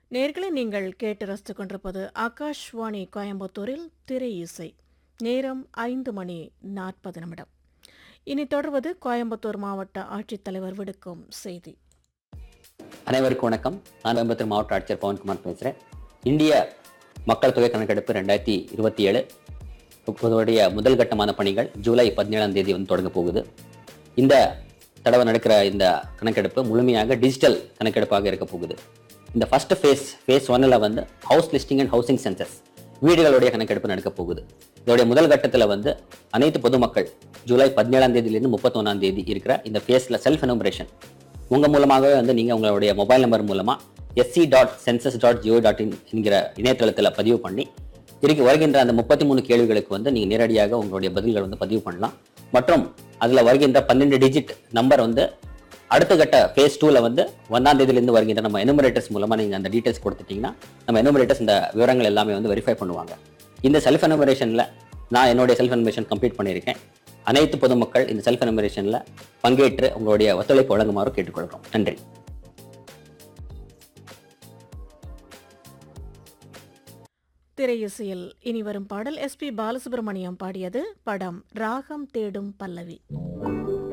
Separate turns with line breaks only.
நேர்களை நீங்கள் கேட்டு ரசித்துக் கொண்டிருப்பது ஆகாஷ்வாணி கோயம்புத்தூரில் திரை இசை நேரம் ஐந்து மணி நாற்பது நிமிடம் இனி தொடர்வது கோயம்புத்தூர் மாவட்ட ஆட்சித்தலைவர் விடுக்கும் செய்தி
அனைவருக்கும் வணக்கம் நான் கோயம்புத்தூர் மாவட்ட ஆட்சியர் பவன்குமார் பேசுகிறேன் இந்திய மக்கள் தொகை கணக்கெடுப்பு ரெண்டாயிரத்தி இருபத்தி ஏழு இப்போதைய முதல் கட்டமான பணிகள் ஜூலை பதினேழாம் தேதி வந்து தொடங்க போகுது இந்த தடவை நடக்கிற இந்த கணக்கெடுப்பு முழுமையாக டிஜிட்டல் கணக்கெடுப்பாக இருக்க போகுது இந்த ஃபர்ஸ்ட் ஃபேஸ் ஃபேஸ் ஒன்னில் வந்து house listing and housing census வீடுகளுடைய கணக்கெடுப்பு நடக்க போகுது இதோடைய முதல் கட்டத்தில் வந்து அனைத்து பொதுமக்கள் ஜூலை பதினேழாம் தேதியிலிருந்து முப்பத்தொன்னாம் தேதி இருக்கிற இந்த ஃபேஸில் செல்ஃப் எனுமரேஷன் உங்கள் மூலமாகவே வந்து நீங்கள் உங்களுடைய மொபைல் நம்பர் மூலமாக S C dot census dot gov dot in என்கிற இணையதளத்தில் பதிவு பண்ணி இருக்கு வருகின்ற அந்த முப்பத்தி மூணு கேள்விகளுக்கு வந்து நீங்கள் நேரடியாக உங்களுடைய பதில்கள் வந்து பதிவு பண்ணலாம் மற்றும் அதில் வருகின்ற பன்னெண்டு டிஜிட் நம்பர் வந்து அடுத்த கட்ட ஃபேஸ் டூவில் வந்து ஒன்றாம் தேதியிலேருந்து வருகின்ற நம்ம எனுமரேட்டர்ஸ் மூலமாக நீங்கள் அந்த டீட்டெயில்ஸ் கொடுத்துட்டீங்கன்னா நம்ம எனுமரேட்டர்ஸ் இந்த விவரங்கள் எல்லாமே வந்து வெரிஃபை பண்ணுவாங்க இந்த செல்ஃப் எனுமரேஷனில் நான் என்னுடைய செல்ஃப் எனுமரேஷன் கம்ப்ளீட் பண்ணியிருக்கேன் அனைத்து பொதுமக்கள் இந்த செல்ஃப் எனுமரேஷனில் பங்கேற்று உங்களுடைய ஒத்துழைப்பு வழங்குமாறு கேட்டுக்கொள்கிறோம் நன்றி
திரை இசையில் இனி வரும் பாடல் எஸ்பி பாலசுப்ரமணியம் பாடியது படம் ராகம் தேடும் பல்லவி